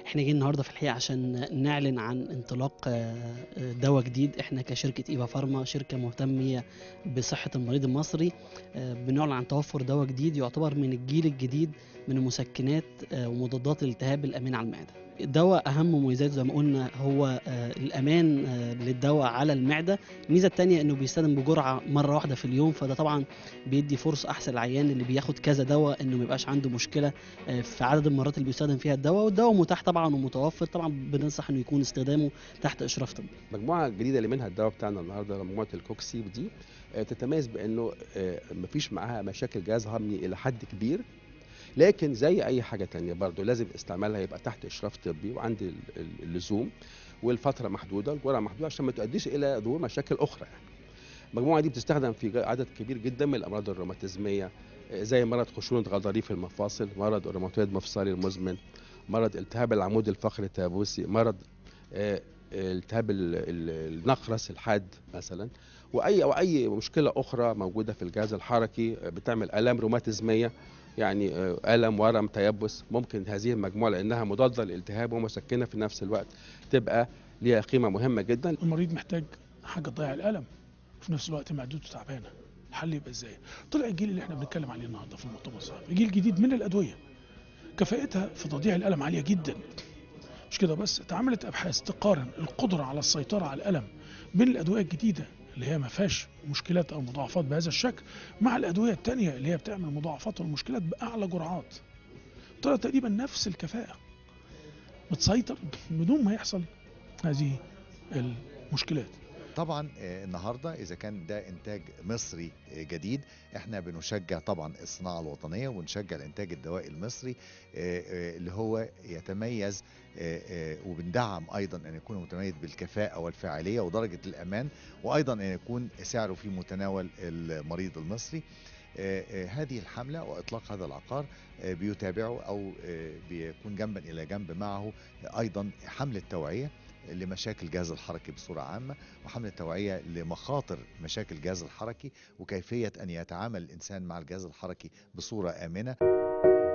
احنا جايين النهارده في الحقيقه عشان نعلن عن انطلاق دواء جديد احنا كشركه ايفا فارما شركه مهتميه بصحه المريض المصري بنعلن عن توفر دواء جديد يعتبر من الجيل الجديد من المسكنات ومضادات الالتهاب الامين على المعده الدواء اهم مميزاته زي ما قلنا هو الامان للدواء على المعده الميزه الثانيه انه بيستخدم بجرعه مره واحده في اليوم فده طبعا بيدي فرصه احسن للعيان اللي بياخد كذا دواء انه ما يبقاش عنده مشكله في عدد المرات اللي بيستخدم فيها الدواء والدواء متاح طبعا ومتوفر طبعا بننصح انه يكون استخدامه تحت اشراف طبي المجموعه الجديده اللي منها الدواء بتاعنا النهارده مجموعه الكوكسي دي تتميز بانه مفيش معاها مشاكل جهاز هضمي الى حد كبير لكن زي اي حاجه تانية برضو لازم استعمالها يبقى تحت اشراف طبي وعند اللزوم والفتره محدوده والجرعه محدوده عشان ما تؤديش الى ظهور مشاكل اخرى يعني. المجموعه دي بتستخدم في عدد كبير جدا من الامراض الروماتيزميه زي مرض خشونه غضاريف المفاصل مرض الروماتويد مفصلي المزمن مرض التهاب العمود الفقري التهابوسي مرض التهاب النقرس الحاد مثلا واي او اي مشكله اخرى موجوده في الجهاز الحركي بتعمل الام روماتيزميه يعني الم ورم تيبس ممكن هذه المجموعه لانها مضاده للالتهاب ومسكنه في نفس الوقت تبقى ليها قيمه مهمه جدا المريض محتاج حاجه تضيع الالم وفي نفس الوقت معدته تعبانه الحل يبقى ازاي طلع الجيل اللي احنا بنتكلم عليه النهارده في المؤتمر الصحفي جيل جديد من الادويه كفاءتها في تضييع الالم عاليه جدا مش كده بس اتعملت ابحاث تقارن القدره على السيطره على الالم بين الادويه الجديده اللي هي ما فيهاش مشكلات او مضاعفات بهذا الشكل مع الادويه الثانيه اللي هي بتعمل مضاعفات والمشكلات باعلى جرعات طلع تقريبا نفس الكفاءه بتسيطر بدون ما يحصل هذه المشكلات طبعا النهارده اذا كان ده انتاج مصري جديد احنا بنشجع طبعا الصناعه الوطنيه ونشجع الانتاج الدوائي المصري اللي هو يتميز وبندعم ايضا ان يكون متميز بالكفاءه والفاعليه ودرجه الامان وايضا ان يكون سعره في متناول المريض المصري هذه الحملة وإطلاق هذا العقار بيتابعه أو بيكون جنبا إلى جنب معه أيضا حملة توعية لمشاكل الجهاز الحركي بصورة عامة وحملة توعية لمخاطر مشاكل الجهاز الحركي وكيفية أن يتعامل الإنسان مع الجهاز الحركي بصورة آمنة